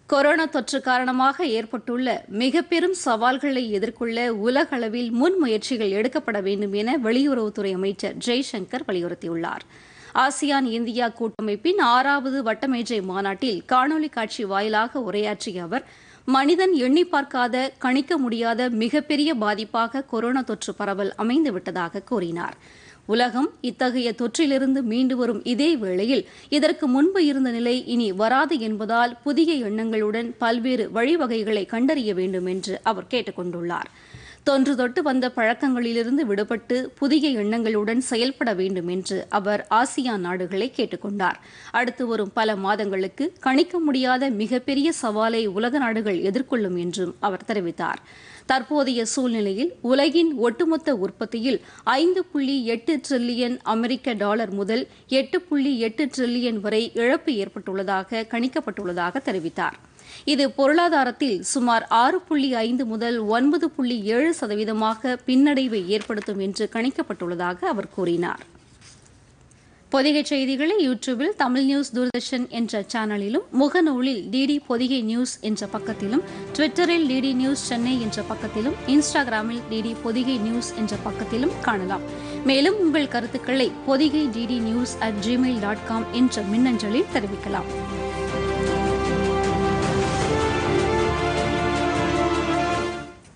corona தொற்று காரணமாக ஏற்பட்டுள்ள மிக பெரும் சவால்களை எதிர்கொள்ள உலக அளவில் முன்முயற்சிகள் எடுக்கப்பட வேண்டும் என வெளியுறவுத்துறை அமைச்சர் ஜெய்சங்கர் வலியுறுத்தியுள்ளார் ஆசியான் இந்தியா கூட்டமைப்பின் ஆறாவது வட்டமேஜை மாநாட்டில் காணொலி காட்சி வாயிலாக உரையாற்றிய அவர் மனிதன் எண்ணி பார்க்காத கணிக்க முடியாத மிகப்பெரிய பாதிப்பாக கொரோனா தொற்று பரவல் அமைந்துவிட்டதாக கூறினார் உலகம் இத்தகைய தொற்றிலிருந்து மீண்டு வரும் இதே வேளையில் இதற்கு முன்பு இருந்த நிலை இனி வராது என்பதால் புதிய எண்ணங்களுடன் பல்வேறு வழிவகைகளை கண்டறிய வேண்டும் என்று அவர் கேட்டுக் கொண்டுள்ளார் தொன்று தொட்டு வந்த பழக்கங்களிலிருந்து விடுபட்டு புதிய எண்ணங்களுடன் செயல்பட வேண்டும் என்று அவர் ஆசியான் நாடுகளை கேட்டுக்கொண்டார் அடுத்து வரும் பல மாதங்களுக்கு கணிக்க முடியாத மிகப்பெரிய சவாலை உலக நாடுகள் எதிர்கொள்ளும் என்றும் அவர் தெரிவித்தார் தற்போதைய சூழ்நிலையில் உலகின் ஒட்டுமொத்த உற்பத்தியில் ஐந்து புள்ளி எட்டு டிரில்லியன் அமெரிக்க டாலர் முதல் எட்டு புள்ளி எட்டு டிரில்லியன் வரை இழப்பு ஏற்பட்டுள்ளதாக கணிக்கப்பட்டுள்ளதாக தெரிவித்தார் இது பொருளாதாரத்தில் சுமார் ஆறு புள்ளி ஐந்து முதல் ஒன்பது புள்ளி ஏழு சதவீதமாக பின்னடைவை ஏற்படுத்தும் என்று கணிக்கப்பட்டுள்ளதாக அவர் கூறினார் பொதிகை செய்திகளை யூடியூபில் தமிழ் நியூஸ் தூர்தர்ஷன் என்ற சேனலிலும் முகநூலில் டிடி பொதிகை நியூஸ் என்ற பக்கத்திலும் ட்விட்டரில் டிடி நியூஸ் சென்னை என்ற பக்கத்திலும் இன்ஸ்டாகிராமில் டிடி பொதிகை நியூஸ் என்ற பக்கத்திலும் காணலாம் மேலும் உங்கள் கருத்துக்களை Podhigai DD news at Gmail dot com என்ற மின்னஞ்சலில் தெரிவிக்கலாம்